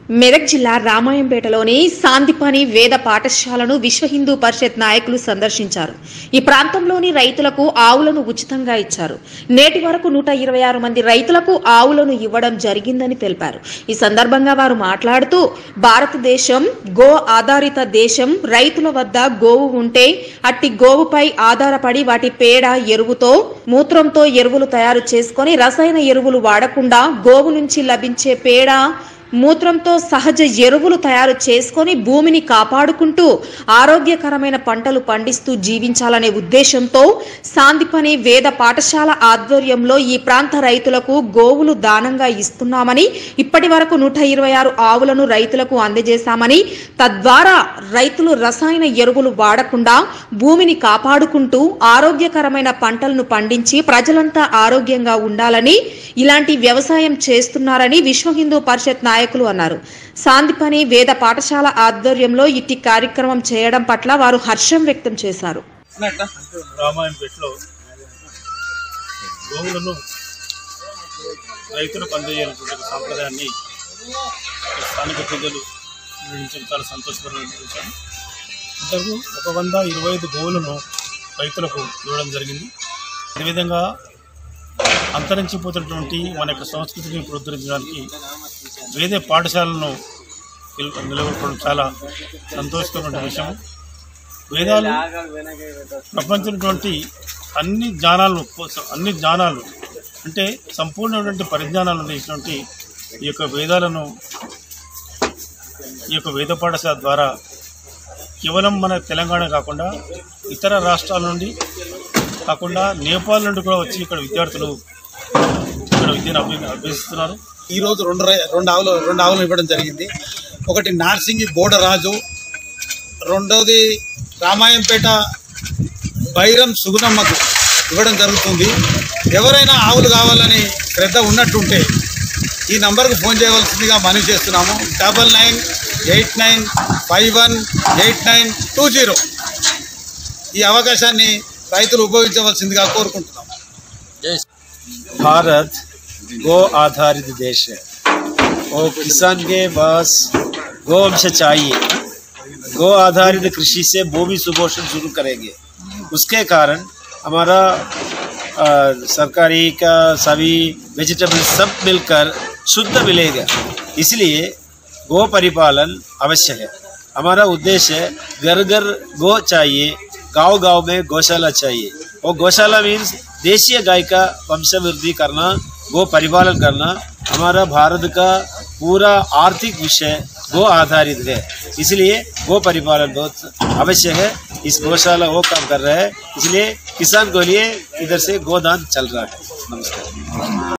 మెదక్ జిల్లా రామాయంపేటలోని సాందిపని వేద పాఠశాలను విశ్వ హిందూ పరిషత్ నాయకులు సందర్శించారు ఈ ప్రాంతంలోని రైతులకు ఆవులను ఉచితంగా ఇచ్చారు నేటి వరకు నూట ఇరవై ఆరు మంది రైతులకు ఆవులను ఇవ్వడం జరిగిందని తెలిపారు ఈ సందర్భంగా వారు మాట్లాడుతూ భారతదేశం గో ఆధారిత దేశం రైతుల వద్ద గోవు ఉంటే అట్టి గోవుపై ఆధారపడి వాటి పేడ ఎరువుతో మూత్రంతో ఎరువులు తయారు చేసుకొని రసాయన ఎరువులు వాడకుండా గోవు నుంచి లభించే పేడ మూత్రంతో సహజ ఎరువులు తయారు చేసుకొని భూమిని కాపాడుకుంటూ ఆరోగ్యకరమైన పంటలు పండిస్తూ జీవించాలనే ఉద్దేశంతో సాందిపని వేద పాఠశాల ఆధ్వర్యంలో ఈ ప్రాంత రైతులకు గోవులు దానంగా ఇస్తున్నామని ఇప్పటి వరకు నూట ఇరవై ఆరు ఆవులను రైతులకు అందజేశామని తద్వారా రైతులు రసాయన ఎరువులు వాడకుండా భూమిని కాపాడుకుంటూ ఆరోగ్యకరమైన పంటలను పండించి ప్రజలంతా ఆరోగ్యంగా ఉండాలని ఇలాంటి వ్యవసాయం చేస్తున్నారని విశ్వ హిందూ పరిషత్ నాయకులు అన్నారు సాందిపని వేద పాఠశాల ఆధ్వర్యంలో ఇట్టి కార్యక్రమం చేయడం పట్ల వారు హర్షం వ్యక్తం చేశారు రామాయణపేటలో గోవులను రైతులకు అందజేయాలనుకుంటే సాంప్రదాయాన్ని స్థానిక ప్రజలు నిర్వహించడం చాలా సంతోషకరమైన విషయం ఇంతకు ఒక వంద ఇరవై ఐదు గోవులను రైతులకు ఇవ్వడం జరిగింది అదేవిధంగా అంతరించిపోతున్నటువంటి మన యొక్క సంస్కృతిని పునరుద్ధరించడానికి వేద పాఠశాలను నిల- నిలబెట్టడం చాలా సంతోషకరమైన విషయం వేదాలు ప్రపంచంటువంటి అన్ని జ్ఞానాలు అన్ని జ్ఞానాలు అంటే సంపూర్ణమైనటువంటి పరిజ్ఞానాలు ఉండేటువంటి ఈ యొక్క వేదాలను ఈ యొక్క వేద పాఠశాల ద్వారా కేవలం మన తెలంగాణ కాకుండా ఇతర రాష్ట్రాల నుండి కాకుండా నేపాల్ నుండి కూడా వచ్చి ఇక్కడ విద్యార్థులు ఇక్కడ విద్యను అభ్య- అభ్యసిస్తున్నారు ఈ రోజు రెండు రై- రెండు ఆవులు రెండు ఆవులు ఇవ్వడం జరిగింది ఒకటి నార్సింగి బోడరాజు రెండవది రామాయంపేట బైరం సుగుణమ్మకు ఇవ్వడం జరుగుతుంది ఎవరైనా ఆవులు కావాలని శ్రద్ధ ఉన్నట్టుంటే ఈ నంబర్కు ఫోన్ చేయవలసిందిగా మనవి చేస్తున్నాము double nine eight nine five one eight nine two zero ఈ అవకాశాన్ని రైతులు ఉపయోగించవలసిందిగా కోరుకుంటున్నాము भारत गो आधारित देश है और किसान के पास गो वंश चाहिए गो आधारित कृषि से भूमि सुपोषण शुरू करेंगे उसके कारण हमारा अ, सरकारी का सभी वेजिटेबल सब मिलकर शुद्ध मिलेगा इसलिए गो परिपालन अवश्य है हमारा उद्देश्य है घर घर गो चाहिए गांव गांव में गौशाला चाहिए और गौशाला मीन्स देशीय गाय का वंशवृद्धि करना गो परिपालन करना हमारा भारत का पूरा आर्थिक विषय गो आधारित है इसलिए गो परिपालन बहुत आवश्यक है इस गौशाला वो काम कर रहा है इसलिए किसान को लिए इधर से गोदान चल रहा है नमस्कार